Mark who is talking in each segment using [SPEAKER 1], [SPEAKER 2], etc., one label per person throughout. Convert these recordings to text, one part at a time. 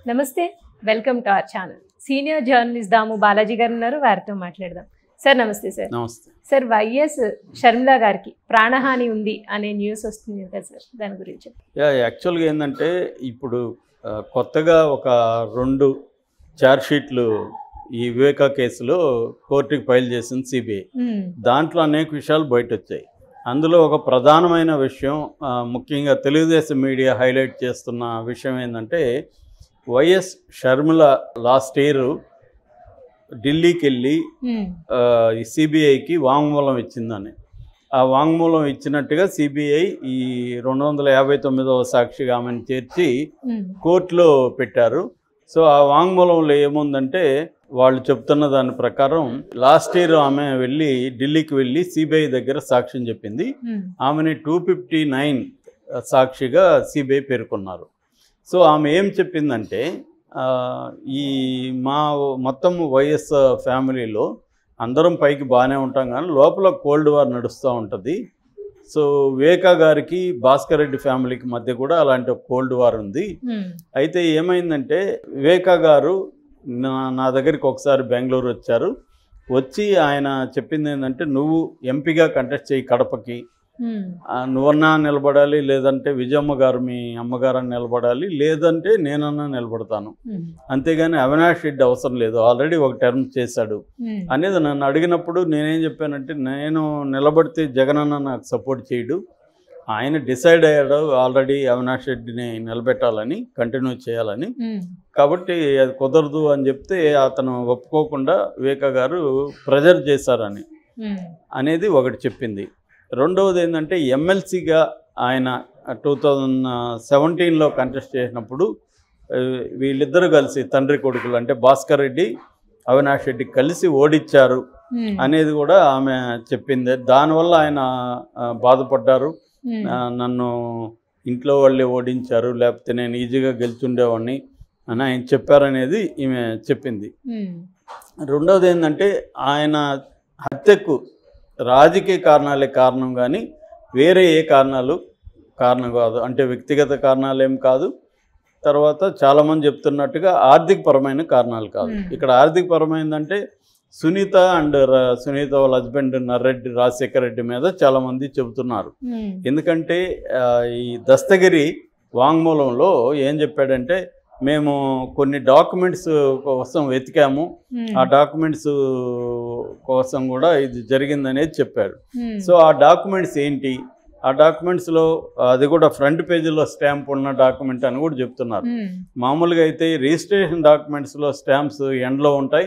[SPEAKER 1] నమస్తే welcome to our channel senior journalist Damu Balaji garu ఉన్నారు వారితో మాట్లాడదాం సార్ నమస్తే సార్
[SPEAKER 2] నమస్తే
[SPEAKER 1] సార్ వైఎస్ షర్మిల గారికి ప్రాణహాని ఉంది అనే న్యూస్ వస్తుంది కదా సార్ దాని గురించి
[SPEAKER 2] యా యాక్చువల్గా ఏంటంటే ఇప్పుడు ఆ, కొత్తగా ఒక రెండు ఛార్జ్ షీట్లు ఈ వివేకా కేసులో కోర్టుకి ఫైల్ చేసింది సిబిఐ
[SPEAKER 1] మ్మ్.
[SPEAKER 2] దాంట్లో అనేక విషయాలు బయట వచ్చాయి అందులో ఒక ప్రధానమైన విషయం ఆ, ముఖ్యంగా తెలుగుదేశం మీడియా హైలైట్ చేస్తున్న విషయం ఏంటంటే వైఎస్ షర్మిల లాస్ట్ ఇయర్ ఢిల్లీకి వెళ్ళి
[SPEAKER 1] మ్మ్.
[SPEAKER 2] ఆ, ఈ సిబిఐకి వాంగ్మూలం ఇచ్చిందని ఆ వాంగ్మూలం ఇచ్చినట్టుగా సిబిఐ ఈ రెండు వందల యాభై తొమ్మిదవ సాక్షిగా ఆమెను చేర్చి
[SPEAKER 1] మ్మ్.
[SPEAKER 2] కోర్టులో పెట్టారు సో ఆ వాంగ్మూలంలో ఏముందంటే వాళ్ళు చెప్తున్న దాని ప్రకారం లాస్ట్ ఇయర్ ఆమె వెళ్ళి ఢిల్లీకి వెళ్ళి సిబిఐ దగ్గర సాక్ష్యం చెప్పింది
[SPEAKER 1] మ్మ్.
[SPEAKER 2] ఆమెని టూ ఫిఫ్టీ నైన్ సాక్షిగా సిబిఐ పేర్కొన్నారు సో ఆమె ఏం చెప్పిందంటే ఆ, ఈ మా మొత్తం వైఎస్ ఫ్యామిలీలో అందరం పైకి బాగానే ఉంటాం కానీ లోపల కోల్డ్ వార్ నడుస్తూ ఉంటుంది సో వివేకా గారికి భాస్కర్ రెడ్డి ఫ్యామిలీకి మధ్య కూడా అలాంటి ఒక కోల్డ్ వార్ ఉంది
[SPEAKER 1] మ్మ్.
[SPEAKER 2] అయితే ఏమైందంటే వివేకా గారు నా నా దగ్గరికి ఒకసారి బెంగళూరు వచ్చారు వచ్చి ఆయన చెప్పింది ఏంటంటే నువ్వు ఎంపీగా కంటెస్ట్ చేయి కడపకి
[SPEAKER 1] మ్మ్.
[SPEAKER 2] ఆ, నువ్వన్నా నిలబడాలి లేదంటే విజయమ్మ గారు మీ అమ్మగారని నిలబడాలి లేదంటే నేనన్నా నిలబడతాను
[SPEAKER 1] మ్మ్.
[SPEAKER 2] అంతేగాని అవినాష్ రెడ్డి అవసరం లేదు ఆల్రెడీ ఒక టర్మ్ చేశాడు
[SPEAKER 1] మ్మ్.
[SPEAKER 2] అనేది నన్ను అడిగినప్పుడు నేనేం చెప్పానంటే నేను నిలబడితే జగనన్న నాకు సపోర్ట్ చేయడు ఆయన డిసైడ్ అయ్యాడు ఆల్రెడీ అవినాష్ రెడ్డిని నిలబెట్టాలని కంటిన్యూ చేయాలని
[SPEAKER 1] మ్మ్.
[SPEAKER 2] కాబట్టి అది కుదరదు అని చెప్తే అతను ఒప్పుకోకుండా వివేక గారు ప్రెజర్ చేశారని
[SPEAKER 1] మ్మ్.
[SPEAKER 2] అనేది ఒకటి చెప్పింది రెండవది ఏంటంటే ఎమ్మెల్సీగా ఆయన టూ థౌజండ్ సెవెంటీన్లో కంటెస్ట్ చేసినప్పుడు ఆ, వీళ్ళిద్దరూ కలిసి తండ్రి కొడుకులు అంటే భాస్కర్ రెడ్డి అవినాష్ రెడ్డి కలిసి ఓడించారు
[SPEAKER 1] మ్మ్.
[SPEAKER 2] అనేది కూడా ఆమె చెప్పింది దానివల్ల ఆయన ఆ, బాధపడ్డారు
[SPEAKER 1] మ్మ్.
[SPEAKER 2] ఆ, నన్ను ఇంట్లో వాళ్ళే ఓడించారు లేకపోతే నేను ఈజీగా గెలుచుండేవాడిని అని ఆయన చెప్పారనేది ఈమె చెప్పింది
[SPEAKER 1] మ్మ్.
[SPEAKER 2] రెండవది ఏంటంటే ఆయన హత్యకు రాజకీయ కారణాలే కారణం కానీ వేరే ఏ కారణాలు కారణం కాదు అంటే వ్యక్తిగత కారణాలు ఏం కాదు తర్వాత చాలామంది చెప్తున్నట్టుగా ఆర్థికపరమైన కారణాలు కాదు
[SPEAKER 1] Hmm.
[SPEAKER 2] ఇక్కడ ఆర్థికపరమైందంటే సునీత అండ్ ర- సునీత వాళ్ళ హస్బెండ్ నర్రెడ్డి రాజశేఖర రెడ్డి మీద చాలామంది చెబుతున్నారు
[SPEAKER 1] మ్మ్.
[SPEAKER 2] ఎందుకంటే ఆ, ఈ దస్తగిరి వాంగ్మూలంలో ఏం చెప్పాడంటే మేము కొన్ని డాక్యుమెంట్స్ కోసం వెతికాము
[SPEAKER 1] మ్మ్.
[SPEAKER 2] ఆ డాక్యుమెంట్స్ కోసం కూడా ఇది జరిగిందనేది చెప్పాడు
[SPEAKER 1] మ్మ్.
[SPEAKER 2] సో ఆ డాక్యుమెంట్స్ ఏంటి ఆ డాక్యుమెంట్స్లో అది కూడా ఫ్రంట్ పేజీలో స్టాంప్ ఉన్న డాక్యుమెంట్ అని కూడా చెప్తున్నారు
[SPEAKER 1] మ్మ్.
[SPEAKER 2] మామూలుగా అయితే రిజిస్ట్రేషన్ డాక్యుమెంట్స్లో స్టాంప్స్ ఎండ్లో ఉంటాయి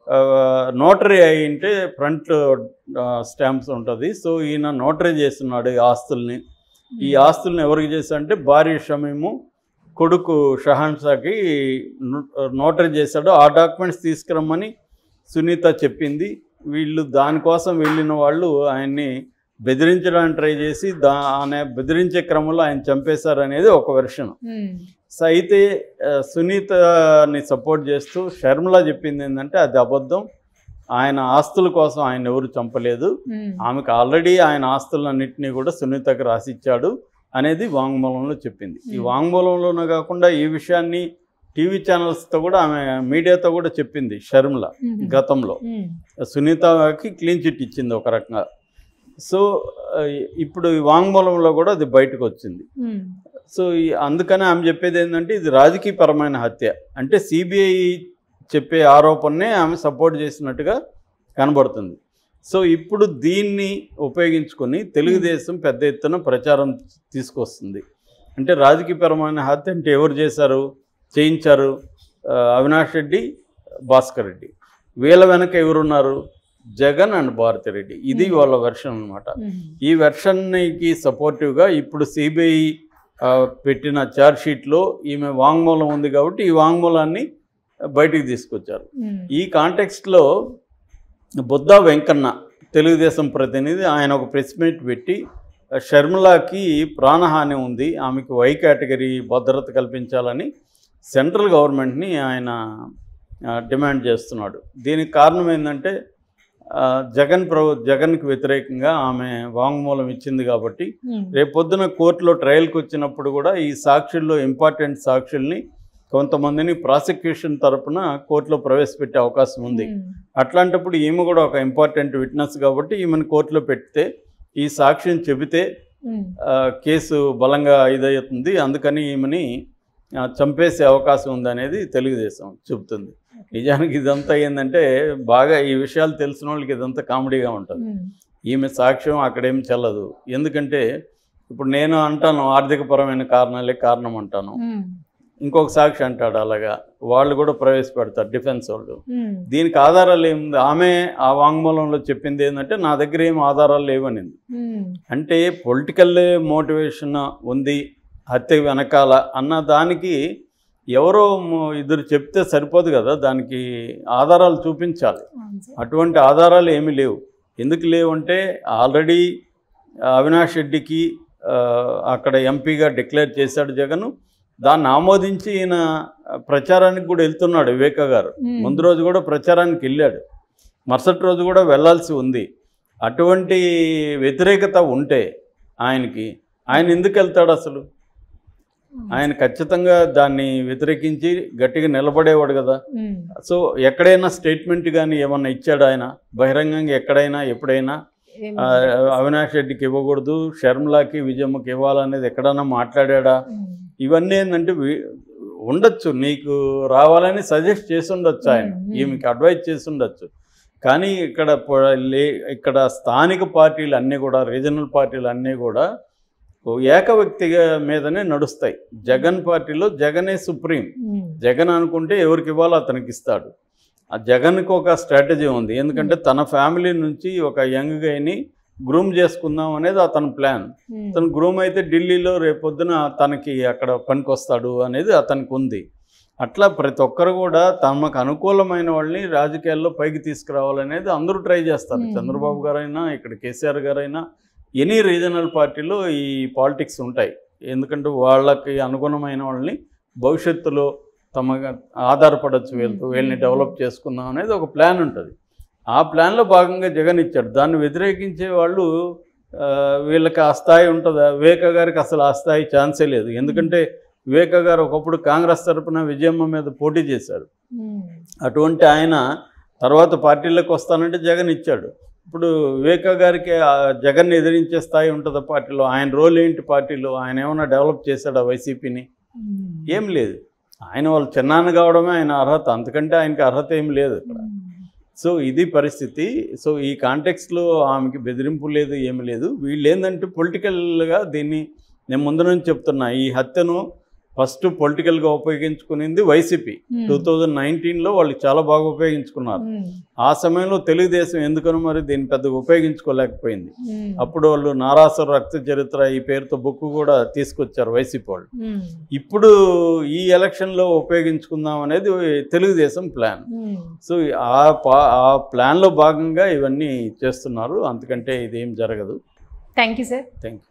[SPEAKER 2] నోటరీ అయి ఉంటే ఫ్రంట్ స్టాంప్స్ ఉంటుంది సో ఈయన నోటరీ చేస్తున్నాడు ఈ ఆస్తుల్ని ఈ ఆస్తుల్ని ఎవరికి చేశాడంటే భార్య షమీము కొడుకు షహాన్షాకి నోటరీ చేశాడు ఆ డాక్యుమెంట్స్ తీసుకురమ్మని సునీత చెప్పింది వీళ్ళు దానికోసం వెళ్ళిన వాళ్ళు ఆయన్ని బెదిరించడానికి ట్రై చేసి దా ఆయన బెదిరించే క్రమంలో ఆయన చంపేశారనేది ఒక వెర్షన్
[SPEAKER 1] మ్మ్.
[SPEAKER 2] సో అయితే ఆ, సునీతని సపోర్ట్ చేస్తూ షర్మిల చెప్పింది ఏంటంటే అది అబద్ధం ఆయన ఆస్తుల కోసం ఆయన ఎవరు చంపలేదు
[SPEAKER 1] మ్మ్.
[SPEAKER 2] ఆమెకు ఆల్రెడీ ఆయన ఆస్తులన్నింటినీ కూడా సునీతకు రాసిచ్చాడు అనేది వాంగ్మూలంలో చెప్పింది ఈ
[SPEAKER 1] Hmm.
[SPEAKER 2] వాంగ్మూలంలోనే కాకుండా ఈ విషయాన్ని టీవీ ఛానల్స్తో కూడా ఆమె మీడియాతో కూడా చెప్పింది షర్మిల
[SPEAKER 1] మ్మ్.
[SPEAKER 2] గతంలో
[SPEAKER 1] మ్మ్.
[SPEAKER 2] సునీతకి క్లీన్ చిట్ ఇచ్చింది ఒక రకంగా సో ఆ, ఇప్పుడు ఈ వాంగ్మూలంలో కూడా అది బయటకు వచ్చింది
[SPEAKER 1] మ్మ్.
[SPEAKER 2] సో ఈ అందుకనే ఆమె చెప్పేది ఏంటంటే ఇది రాజకీయపరమైన హత్య అంటే సిబిఐ చెప్పే ఆరోపణనే ఆమె సపోర్ట్ చేసినట్టుగా కనబడుతుంది సో ఇప్పుడు దీన్ని ఉపయోగించుకొని తెలుగుదేశం పెద్ద ఎత్తున ప్రచారం తీసుకొస్తుంది అంటే రాజకీయపరమైన హత్య అంటే ఎవరు చేశారు చేయించారు ఆ, అవినాష్ రెడ్డి భాస్కర్ రెడ్డి వీళ్ళ వెనక ఎవరున్నారు జగన్ అండ్ భారతిరెడ్డి ఇది
[SPEAKER 1] Hmm.
[SPEAKER 2] వాళ్ళ వెర్షన్ అనమాట
[SPEAKER 1] మ్మ్.
[SPEAKER 2] ఈ వెర్షన్కి సపోర్టివ్గా ఇప్పుడు సిబిఐ పెట్టిన ఛార్జ్ షీట్లో ఈమె వాంగ్మూలం ఉంది కాబట్టి ఈ వాంగ్మూలాన్ని బయటికి తీసుకొచ్చారు
[SPEAKER 1] మ్మ్.
[SPEAKER 2] ఈ కాంటెక్స్ట్లో బుద్ధా వెంకన్న తెలుగుదేశం ప్రతినిధి ఆయన ఒక ప్రెస్ మీట్ పెట్టి షర్మిలాకి ప్రాణహాని ఉంది ఆమెకు వై కేటగిరీ భద్రత కల్పించాలని సెంట్రల్ గవర్నమెంట్ని ఆయన ఆ, డిమాండ్ చేస్తున్నాడు దీనికి కారణం ఏంటంటే ఆ, జగన్ ప్రభు జగన్కి వ్యతిరేకంగా ఆమె వాంగ్మూలం ఇచ్చింది కాబట్టి
[SPEAKER 1] ఉమ్,
[SPEAKER 2] రేపొద్దున కోర్టులో ట్రయల్కి వచ్చినప్పుడు కూడా ఈ సాక్షుల్లో ఇంపార్టెంట్ సాక్షుల్ని కొంతమందిని ప్రాసిక్యూషన్ తరపున కోర్టులో ప్రవేశపెట్టే అవకాశం ఉంది
[SPEAKER 1] ఉమ్.
[SPEAKER 2] అట్లాంటప్పుడు ఈమె కూడా ఒక ఇంపార్టెంట్ విట్నెస్ కాబట్టి ఈమెను కోర్టులో పెడితే ఈ సాక్ష్యం చెబితే
[SPEAKER 1] ఉమ్.
[SPEAKER 2] ఆ, కేసు బలంగా ఇదవుతుంది అందుకని ఈమెని ఆ, చంపేసే అవకాశం ఉందనేది తెలుగుదేశం చెబుతుంది నిజానికి ఇదంతా ఏంటంటే బాగా ఈ విషయాలు తెలిసిన వాళ్ళకి ఇదంతా కామెడీగా ఉంటుంది
[SPEAKER 1] ఉమ్.
[SPEAKER 2] ఈమె సాక్ష్యం అక్కడేం చెల్లదు ఎందుకంటే ఇప్పుడు నేను అంటాను ఆర్థికపరమైన కారణాలే కారణం అంటాను
[SPEAKER 1] ఉమ్.
[SPEAKER 2] ఇంకొక సాక్షి అంటాడు అలాగా వాళ్ళు కూడా ప్రవేశపెడతారు డిఫెన్స్ వాళ్ళు
[SPEAKER 1] ఉమ్.
[SPEAKER 2] దీనికి ఆధారాలు ఏముంది ఆమె ఆ వాంగ్మూలంలో చెప్పింది ఏంటంటే నా దగ్గర ఏం ఆధారాలు లేవనింది
[SPEAKER 1] ఉమ్.
[SPEAKER 2] అంటే పొలిటికల్ మోటివేషన్ ఉంది హత్య వెనకాల అన్న దానికి ఎవరో ము- ఇద్దరు చెప్తే సరిపోదు కదా దానికి ఆధారాలు చూపించాలి
[SPEAKER 1] అవును సార్.
[SPEAKER 2] అటువంటి ఆధారాలు ఏమీ లేవు ఎందుకు లేవు అంటే ఆల్రెడీ అవినాష్ రెడ్డికి ఆ, అక్కడ ఎంపీగా డిక్లేర్ చేశాడు జగన్ దాన్ని ఆమోదించి ఈయన ప్రచారానికి కూడా వెళ్తున్నాడు వివేక గారు
[SPEAKER 1] ఉమ్.
[SPEAKER 2] ముందు రోజు కూడా ప్రచారానికి వెళ్ళాడు మరుసటి రోజు కూడా వెళ్ళాల్సి ఉంది అటువంటి వ్యతిరేకత ఉంటే ఆయనకి ఆయన ఎందుకు వెళ్తాడు అసలు ఆయన ఖచ్చితంగా దాన్ని వ్యతిరేకించి గట్టిగా నిలబడేవాడు కదా
[SPEAKER 1] ఉమ్.
[SPEAKER 2] సో ఎక్కడైనా స్టేట్మెంట్ కానీ ఏమన్నా ఇచ్చాడు ఆయన బహిరంగంగా ఎక్కడైనా ఎప్పుడైనా
[SPEAKER 1] ఏం
[SPEAKER 2] ఆ, అవినాష్ రెడ్డికి ఇవ్వకూడదు షర్మిలాకి విజయమ్మకి ఇవ్వాలనేది ఎక్కడన్నా మాట్లాడా
[SPEAKER 1] ఉమ్.
[SPEAKER 2] ఇవన్నీ ఏంటంటే వి- ఉండొచ్చు నీకు రావాలని సజెస్ట్ చేసి ఉండొచ్చు ఆయన
[SPEAKER 1] మ్మ్.
[SPEAKER 2] ఈమెకి అడ్వైజ్ చేసి ఉండొచ్చు కానీ ఇక్కడ ప- లే ఇక్కడ స్థానిక పార్టీలు అన్నీ కూడా రీజనల్ పార్టీలు అన్నీ కూడా ఓ ఏక వ్యక్తిగా మీదనే నడుస్తాయి జగన్ పార్టీలో జగనే సుప్రీం
[SPEAKER 1] ఉమ్.
[SPEAKER 2] జగన్ అనుకుంటే ఎవరికి ఇవ్వాలో అతనికి ఇస్తాడు ఆ జగన్కి ఒక స్ట్రాటజీ ఉంది ఎందుకంటే తన ఫ్యామిలీ నుంచి ఒక యంగ్ గైని గ్రూమ్ చేసుకుందాం అనేది అతని ప్లాన్
[SPEAKER 1] ఉమ్.
[SPEAKER 2] అతను గ్రూమ్ అయితే ఢిల్లీలో రేపొద్దున తనకి అక్కడ పనికొస్తాడు అనేది అతనికి ఉంది అట్లా ప్రతి ఒక్కరు కూడా తమకు అనుకూలమైన వాళ్ళని రాజకీయాల్లో పైకి తీసుకురావాలనేది అందరూ ట్రై చేస్తారు
[SPEAKER 1] Hmm.
[SPEAKER 2] చంద్రబాబు గారైనా ఇక్కడ కేసీఆర్ గారైనా ఎనీ రీజనల్ పార్టీలో ఈ పాలిటిక్స్ ఉంటాయి ఎందుకంటే వాళ్ళకి అనుగుణమైన వాళ్ళని భవిష్యత్తులో తమ ఆధారపడచ్చు వీళ్ళతో
[SPEAKER 1] Hmm.
[SPEAKER 2] వీళ్ళని డెవలప్ చేసుకుందాం అనేది ఒక ప్లాన్ ఉంటుంది ఆ ప్లాన్లో భాగంగా జగన్ ఇచ్చాడు దాన్ని వ్యతిరేకించే వాళ్ళు ఆ, వీళ్ళకి ఆ స్థాయి ఉంటుందా వివేక గారికి అసలు ఆ స్థాయి ఛాన్సే లేదు ఎందుకంటే వివేక గారు ఒకప్పుడు కాంగ్రెస్ తరపున విజయమ్మ మీద పోటీ చేశారు
[SPEAKER 1] ఉమ్.
[SPEAKER 2] అటువంటి ఆయన తర్వాత పార్టీలోకి వస్తానంటే జగన్ ఇచ్చాడు ఇప్పుడు వివేక గారికి ఆ జగన్ ఎదిరించే స్థాయి ఉంటుందా పార్టీలో ఆయన రోల్ ఏంటి పార్టీలో ఆయన ఏమైనా డెవలప్ చేశాడా వైసీపీని
[SPEAKER 1] ఉమ్.
[SPEAKER 2] ఏం లేదు ఆయన వాళ్ళు చిన్నాన్న కావడమే ఆయన అర్హత అంతకంటే ఆయనకి అర్హత ఏం లేదు ఇక్కడ
[SPEAKER 1] ఉమ్.
[SPEAKER 2] సో ఇది పరిస్థితి సో ఈ కాంటెక్స్లో ఆమెకి బెదిరింపు లేదు ఏమి లేదు వీళ్ళు ఏంటంటే పొలిటికల్గా దీన్ని నేను ముందు నుంచి చెప్తున్నా ఈ హత్యను ఫస్ట్ పొలిటికల్గా ఉపయోగించుకునింది వైసీపీ
[SPEAKER 1] ఉమ్.
[SPEAKER 2] టూ థౌజండ్ నైన్టీన్లో వాళ్ళు చాలా బాగా ఉపయోగించుకున్నారు
[SPEAKER 1] ఉమ్.
[SPEAKER 2] ఆ సమయంలో తెలుగుదేశం ఎందుకనో మరి దీన్ని పెద్దగా ఉపయోగించుకోలేకపోయింది
[SPEAKER 1] ఉమ్.
[SPEAKER 2] అప్పుడు వాళ్ళు నారాసుర రక్త చరిత్ర ఈ పేరుతో బుక్ కూడా తీసుకొచ్చారు వైసీపీ వాళ్ళు
[SPEAKER 1] ఉమ్.
[SPEAKER 2] ఇప్పుడు ఈ ఎలక్షన్లో ఉపయోగించుకుందాం అనేది తెలుగుదేశం ప్లాన్
[SPEAKER 1] ఉమ్.
[SPEAKER 2] సో ఆ పా ఆ ప్లాన్లో భాగంగా ఇవన్నీ చేస్తున్నారు అందుకంటే ఇదేం జరగదు
[SPEAKER 1] thank you sir
[SPEAKER 2] thank you